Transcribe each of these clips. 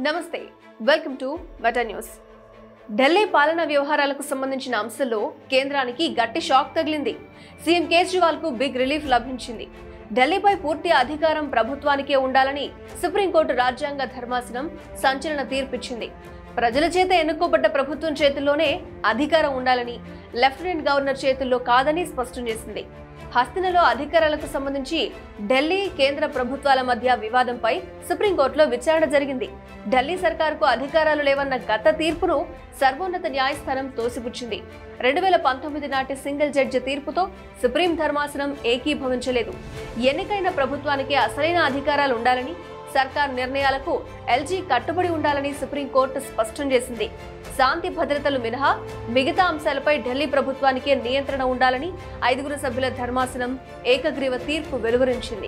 నమస్తే welcome to వెటా news Delhi పాలనా వ్యవహారాలకు సంబంధించిన అంశంలో కేంద్రానికి గట్టి షాక్ తగిలింది సీఎం కేజ్రీవాల్ కు బిగ్ రిలీఫ్ లభించింది ఢిల్లీపై పూర్తి అధికారం ప్రభుత్వానికే ఉండాలని సుప్రీంకోర్టు రాజ్యాంగ ధర్మాసనం సంచలన తీర్పిచ్చింది ప్రజల చేత ఎన్నుకోబడ్డ ప్రభుత్వం చేతుల్లోనే అధికారం ఉండాలని లెఫ్టినెంట్ గవర్నర్ చేతుల్లో కాదని స్పష్టం చేసింది హస్తినలో అధికారాలకు సంబంధించి ఢిల్లీ కేంద్ర ప్రభుత్వాల మధ్య వివాదంపై సుప్రీంకోర్టులో విచారణ జరిగింది ఢిల్లీ సర్కారుకు అధికారాలు లేవన్న గత తీర్పును సర్వోన్నత న్యాయస్థానం తోసిపుచ్చింది రెండు వేల పంతొమ్మిది నాటి సింగిల్ జడ్జి తీర్పుతో సుప్రీం ధర్మాసనం ఏకీభవించలేదు ఎన్నికైన ప్రభుత్వానికి అసలైన అధికారాలు ఉండాలని సర్కార్ నిర్ణయాలకు ఎల్జీ కట్టుబడి ఉండాలని సుప్రీంకోర్టు స్పష్టం చేసింది శాంతి భద్రతలు మినహా మిగతా అంశాలపై ఢిల్లీ ప్రభుత్వానికే నియంత్రణ ఉండాలని ఐదుగురు సభ్యుల ధర్మాసనం ఏకగ్రీవ తీర్పు వెలువరించింది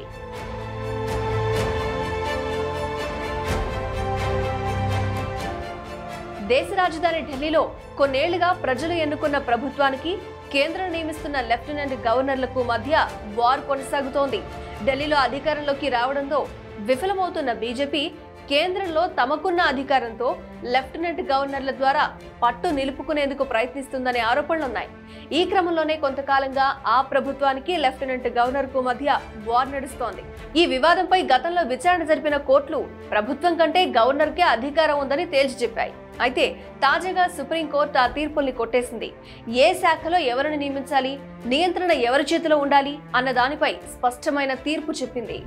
దేశ రాజధాని ఢిల్లీలో కొన్నేళ్లుగా ప్రజలు ఎన్నుకున్న ప్రభుత్వానికి కేంద్రం నియమిస్తున్న లెఫ్టినెంట్ గవర్నర్లకు మధ్య వార్ కొనసాగుతోంది ఢిల్లీలో అధికారంలోకి రావడంతో విఫలమవుతున్న బీజేపీ కేంద్రంలో తమకున్న అధికారంతో లెఫ్టినెంట్ గవర్నర్ల ద్వారా పట్టు నిలుపుకునేందుకు ప్రయత్నిస్తుందనే ఆరోపణలున్నాయి ఈ క్రమంలోనే కొంతకాలంగా ఆ ప్రభుత్వానికి లెఫ్టినెంట్ గవర్నర్ కు మధ్య వార్ నడుస్తోంది ఈ వివాదంపై గతంలో విచారణ జరిపిన కోర్టులు ప్రభుత్వం కంటే గవర్నర్కే అధికారం ఉందని తేల్చి చెప్పాయి అయితే తాజాగా సుప్రీంకోర్టు ఆ తీర్పుల్ని కొట్టేసింది ఏ శాఖలో ఎవరిని నియమించాలి నియంత్రణ ఎవరి చేతిలో ఉండాలి అన్న దానిపై స్పష్టమైన తీర్పు చెప్పింది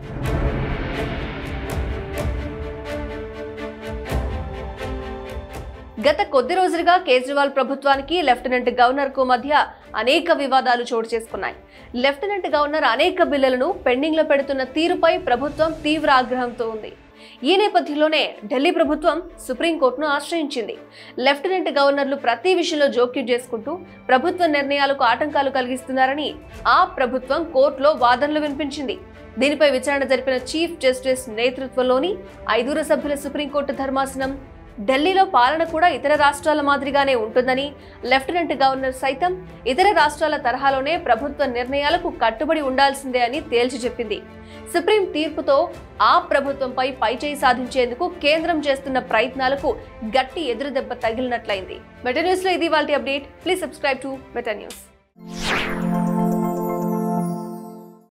గత కొద్ది రోజులుగా కేజ్రీవాల్ ప్రభుత్వానికి లెఫ్టినెంట్ గవర్నర్ కు మధ్య అనేక వివాదాలు చోటు చేసుకున్నాయి లెఫ్టినెంట్ గవర్నర్ అనేక బిల్లులను పెండింగ్ లో పెడుతున్న తీరుపై ప్రభుత్వం తీవ్ర ఆగ్రహంతో ఉంది ఈ నేపథ్యంలోనే ఢిల్లీ ప్రభుత్వం సుప్రీంకోర్టును ఆశ్రయించింది లెఫ్టినెంట్ గవర్నర్లు ప్రతి విషయంలో జోక్యం చేసుకుంటూ ప్రభుత్వ నిర్ణయాలకు ఆటంకాలు కలిగిస్తున్నారని ఆ ప్రభుత్వం కోర్టులో వాదనలు వినిపించింది దీనిపై విచారణ జరిపిన చీఫ్ జస్టిస్ నేతృత్వంలోని ఐదుగురు సభ్యుల సుప్రీంకోర్టు ధర్మాసనం ఢిల్లీలో పాలన కూడా ఇతర రాష్ట్రాల మాదిరిగానే ఉంటుందని లెఫ్టినెంట్ గవర్నర్ సైతం ఇతర రాష్ట్రాల తరహాలోనే ప్రభుత్వ నిర్ణయాలకు కట్టుబడి ఉండాల్సిందే అని తేల్చి చెప్పింది సుప్రీం తీర్పుతో ఆ ప్రభుత్వంపై పైచేయి సాధించేందుకు కేంద్రం చేస్తున్న ప్రయత్నాలకు గట్టి ఎదురుదెబ్బ తగిలినట్లయింది మెటా న్యూస్ లో ఇది వాళ్ళ update please subscribe to Meta news